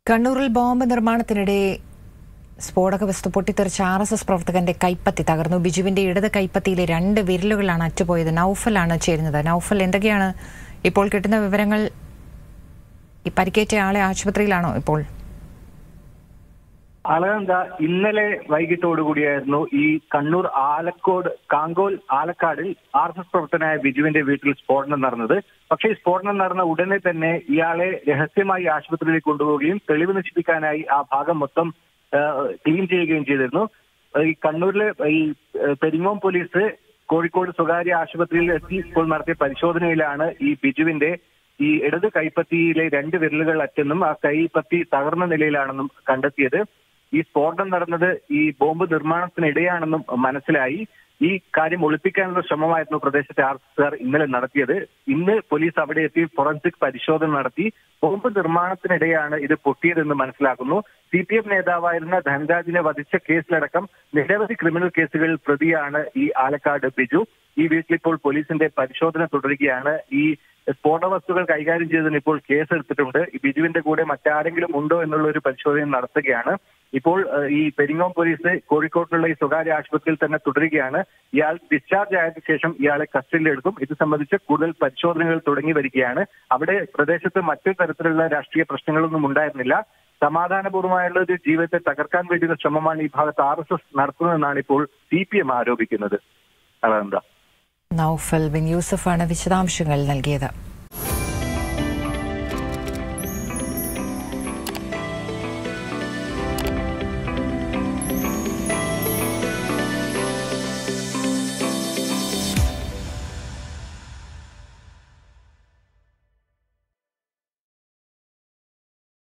കണ്ണൂരിൽ ബോംബ് നിർമ്മാണത്തിനിടെ സ്ഫോടക വസ്തു പൊട്ടിത്തെറിച്ച ആർ എസ് എസ് പ്രവർത്തകന്റെ കൈപ്പത്തി തകർന്നു ബിജുവിന്റെ ഇടത് കൈപ്പത്തിയിലെ രണ്ട് വിരലുകളാണ് അറ്റുപോയത് നൌഫലാണ് ചേരുന്നത് നൌഫൽ എന്തൊക്കെയാണ് ഇപ്പോൾ കിട്ടുന്ന വിവരങ്ങൾ ഈ പരിക്കേറ്റ ആളെ ആശുപത്രിയിലാണോ ഇപ്പോൾ അളകന്ത ഇന്നലെ വൈകിട്ടോടുകൂടിയായിരുന്നു ഈ കണ്ണൂർ ആലക്കോട് കാങ്കോൽ ആലക്കാടിൽ ആർ എസ് എസ് പ്രവർത്തനായ ബിജുവിന്റെ വീട്ടിൽ സ്ഫോടനം നടന്നത് പക്ഷേ ഈ സ്ഫോടനം നടന്ന ഉടനെ തന്നെ ഇയാളെ രഹസ്യമായി ആശുപത്രിയിലേക്ക് കൊണ്ടുപോവുകയും തെളിവ് നശിപ്പിക്കാനായി ആ ഭാഗം മൊത്തം ക്ലീൻ ചെയ്യുകയും ചെയ്തിരുന്നു ഈ കണ്ണൂരിലെ ഈ പെരിങ്ങോം പോലീസ് കോഴിക്കോട് സ്വകാര്യ ആശുപത്രിയിൽ എത്തി ഇപ്പോൾ നടത്തിയ പരിശോധനയിലാണ് ഈ ബിജുവിന്റെ ഈ ഇടത് കൈപ്പത്തിയിലെ രണ്ട് വിരലുകൾ അറ്റെന്നും ആ കൈപ്പത്തി തകർന്ന നിലയിലാണെന്നും കണ്ടെത്തിയത് ഈ സ്ഫോടനം നടന്നത് ഈ ബോംബ് നിർമ്മാണത്തിനിടെയാണെന്നും മനസ്സിലായി ഈ കാര്യം ഒളിപ്പിക്കാനുള്ള ശ്രമമായിരുന്നു പ്രദേശത്തെ ആർ ഇന്നലെ നടത്തിയത് ഇന്ന് പോലീസ് അവിടെ എത്തി ഫോറൻസിക് പരിശോധന നടത്തി ബോംബ് നിർമ്മാണത്തിനിടെയാണ് ഇത് പൊട്ടിയതെന്ന് മനസ്സിലാക്കുന്നു സി പി എം നേതാവായിരുന്ന ധനരാജിനെ വധിച്ച കേസിലടക്കം നിരവധി ക്രിമിനൽ കേസുകളിൽ പ്രതിയാണ് ഈ ആലക്കാട് ബിജു ഈ വീട്ടിലിപ്പോൾ പോലീസിന്റെ പരിശോധന തുടരുകയാണ് ഈ സ്ഫോടക വസ്തുക്കൾ കൈകാര്യം ചെയ്തതിന് ഇപ്പോൾ കേസ് എടുത്തിട്ടുണ്ട് ഈ ബിജുവിന്റെ കൂടെ മറ്റാരെങ്കിലും ഉണ്ടോ എന്നുള്ള ഒരു പരിശോധന നടത്തുകയാണ് ഇപ്പോൾ ഈ പെരിങ്ങോം പോലീസ് കോഴിക്കോട്ടുള്ള ഈ സ്വകാര്യ ആശുപത്രിയിൽ തന്നെ തുടരുകയാണ് ഇയാൾ ഡിസ്ചാർജ് ആയതിനു ശേഷം ഇയാളെ കസ്റ്റഡിയിലെടുക്കും ഇത് സംബന്ധിച്ച് കൂടുതൽ പരിശോധനകൾ തുടങ്ങി വരികയാണ് അവിടെ പ്രദേശത്ത് മറ്റു തരത്തിലുള്ള രാഷ്ട്രീയ പ്രശ്നങ്ങളൊന്നും ഉണ്ടായിരുന്നില്ല സമാധാനപൂർവ്വമായുള്ള ഒരു ജീവിതത്തെ തകർക്കാൻ വേണ്ടിയുള്ള ശ്രമമാണ് ഈ ഭാഗത്ത് ആർ എസ് എസ് നടത്തുന്നതെന്നാണ് ഇപ്പോൾ സി പി എം ആരോപിക്കുന്നത് അതെന്താ നൌഫൽ ബിൻ യൂസഫാണ് വിശദാംശങ്ങൾ നൽകിയത്